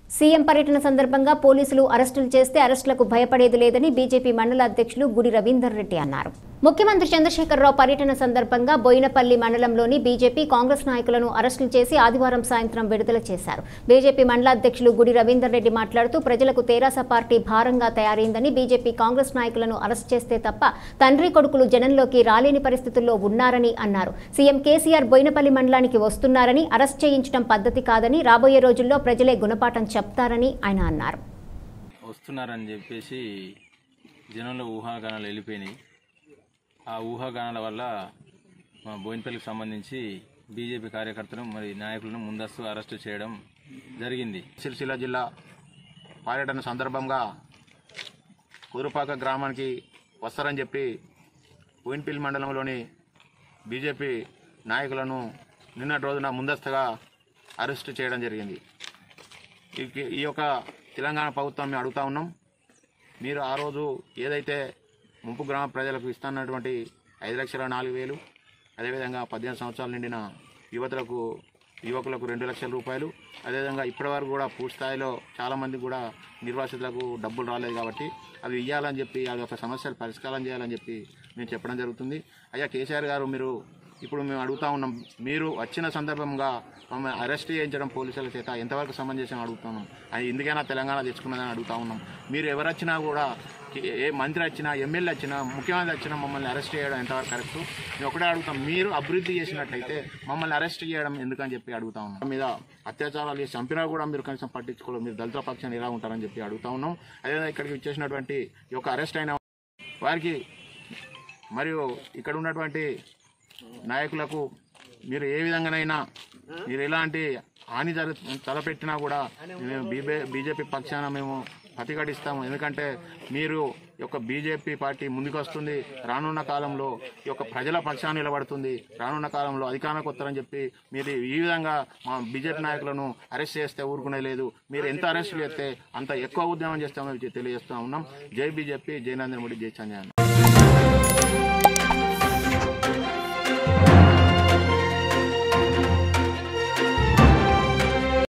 CM పర్యటన సందర్భంగా పోలీసులు అరెస్టులు చేస్తే అరెస్టులకు భయపడేది లేదని బీజేపీ మండల అధ్యక్షులు గుడి రవీందర్ రెడ్డి అన్నారు ముఖ్యమంత్రి చంద్రశేఖరరావు పర్యటన సందర్భంగా బోయినపల్లి మండలంలోని బీజేపీ కాంగ్రెస్ నాయకులను అరెస్టులు చేసి ఆదివారం సాయంత్రం విడుదల చేశారు బీజేపీ మండల అధ్యక్షులు గుడి రవీందర్ రెడ్డి మాట్లాడుతూ ప్రజలకు తెరాస పార్టీ భారంగా తయారైందని బీజేపీ కాంగ్రెస్ నాయకులను అరెస్ట్ చేస్తే తప్ప తండ్రి కొడుకులు జనంలోకి రాలేని పరిస్థితుల్లో ఉన్నారని అన్నారు సీఎం కేసీఆర్ బోయినపల్లి మండలానికి వస్తున్నారని అరెస్ట్ చేయించడం పద్ధతి కాదని రాబోయే రోజుల్లో ప్రజలే గుణపాఠం చెప్తారని ఆయన అన్నారు వస్తున్నారని చెప్పేసి జనంలో ఊహాగానాలు వెళ్ళిపోయినాయి ఆ ఊహాగానాల వల్ల మా బోయినపల్లికి సంబంధించి బీజేపీ కార్యకర్తలు మరి నాయకులను ముందస్తు అరెస్టు చేయడం జరిగింది సిరిసిల్ల జిల్లా పర్యటన సందర్భంగా కురుపాక గ్రామానికి వస్తారని చెప్పి బోయిన్పిల్ మండలంలోని బీజేపీ నాయకులను నిన్నటి రోజున ముందస్తుగా అరెస్టు చేయడం జరిగింది ఈ- ఈ యొక్క తెలంగాణ ప్రభుత్వం మేము అడుగుతా ఉన్నాం మీరు ఆ రోజు ఏదైతే ముంపు గ్రామ ప్రజలకు ఇస్తున్నటువంటి ఐదు లక్షల నాలుగు వేలు అదేవిధంగా పద్దెనిమిది సంవత్సరాలు నిండిన యువతులకు యువకులకు రెండు లక్షల రూపాయలు అదేవిధంగా ఇప్పటివరకు కూడా పూర్తి స్థాయిలో చాలామంది కూడా నిర్వాసితులకు డబ్బులు రాలేదు కాబట్టి అవి ఇవ్వాలని చెప్పి ఆ యొక్క సమస్యలు పరిష్కారం చేయాలని చెప్పి మేము చెప్పడం జరుగుతుంది అయ్యా కేసీఆర్ గారు మీరు ఇప్పుడు మేము అడుగుతా ఉన్నాం మీరు వచ్చిన సందర్భంగా మమ్మల్ని అరెస్ట్ చేయించడం పోలీసుల చేత ఎంతవరకు సమంజసం అడుగుతున్నాం అది ఎందుకైనా తెలంగాణ తెచ్చుకున్నదని అడుగుతా ఉన్నాం మీరు ఎవరు వచ్చినా కూడా ఏ- ఏ మంత్రి వచ్చినా ఎమ్మెల్యే వచ్చినా ముఖ్యమంత్రి వచ్చినా మమ్మల్ని అరెస్ట్ చేయడం ఎంతవరకు కరెక్ట్ మేము ఒకటే అడుగుతాం మీరు అభివృద్ధి చేసినట్లయితే మమ్మల్ని అరెస్ట్ చేయడం ఎందుకని చెప్పి అడుగుతా ఉన్నాం మీద అత్యాచారాలు చేసి చంపినా కూడా మీరు కనీసం పట్టించుకోవడం మీరు దళిత పక్షాన్ని ఎలా ఉంటారని చెప్పి అడుగుతా ఉన్నాం అదేవిధంగా ఇక్కడికి వచ్చేసినటువంటి ఈ యొక్క అరెస్ట్ అయిన వారికి మరియు ఇక్కడ ఉన్నటువంటి నాయకులకు మీరు ఏ విధంగానైనా మీరు ఎలాంటి హాని జరు తలపెట్టినా కూడా మేము బీబే బీజేపీ పక్షాన మేము ప్రతిఘటిస్తాము ఎందుకంటే మీరు ఈ యొక్క బీజేపీ పార్టీ ముందుకు వస్తుంది రానున్న కాలంలో ఈ యొక్క ప్రజల పక్షాన నిలబడుతుంది రానున్న కాలంలో అధికారానికి వస్తారని చెప్పి మీరు ఈ విధంగా మా బీజేపీ నాయకులను అరెస్ట్ చేస్తే ఊరుకునే లేదు మీరు ఎంత అరెస్ట్ చేస్తే అంత ఎక్కువ ఉద్యమం చేస్తామని తెలియజేస్తా ఉన్నాం జై బీజేపీ జై నరేంద్ర మోడీ జై చంద్రయాన్